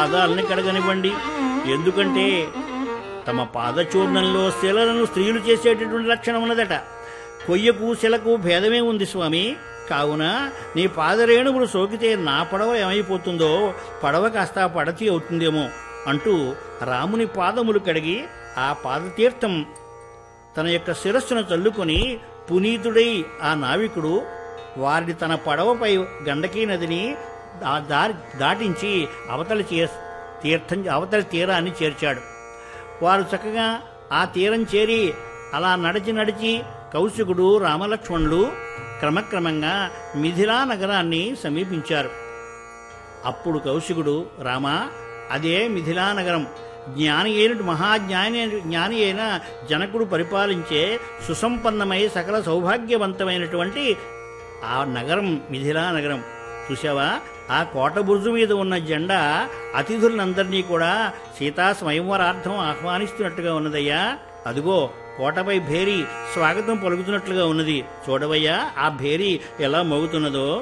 పాదాలని కడగనివ్వండి ఎందుకంటే తమ పాదచూర్ణంలో శిలలను స్త్రీలు చేసేటటువంటి లక్షణం ఉన్నదట కొయ్యకు శిలకు భేదమే ఉంది స్వామి కావున నీ పాదరేణువులు సోకితే నా పడవ ఏమైపోతుందో పడవ కాస్త పడతి అవుతుందేమో అంటూ రాముని పాదములు కడిగి ఆ పాదతీర్థం తన యొక్క శిరస్సును చల్లుకొని పునీతుడై ఆ నావికుడు వారిని తన పడవపై గండకీ నదిని దా- దారి దాటించి అవతలి చే- తీర్థం అవతలి తీరాన్ని చేర్చాడు వారు చక్కగా ఆ తీరం చేరి అలా నడిచి నడిచి కౌశికుడు రామలక్ష్మణులు క్రమక్రమంగా మిథిలా నగరాన్ని సమీపించారు అప్పుడు కౌశికుడు రామా అదే మిథిలా నగరం జ్ఞాని అయిన మహాజ్ఞాని జ్ఞాని అయిన జనకుడు పరిపాలించే సుసంపన్నమై సకల సౌభాగ్యవంతమైనటువంటి ఆ నగరం మిథిలా నగరం చూసావా ఆ కోట బుర్జు మీద ఉన్న జెండా అతిథులందరినీ కూడా సీతా స్వయంవరార్థం ఆహ్వానిస్తున్నట్టుగా ఉన్నదయ్యా అదిగో కోటపై భేరీ స్వాగతం పలుకుతున్నట్లుగా ఉన్నది చూడవయ్యా ఆ భేరీ ఎలా మోగుతున్నదో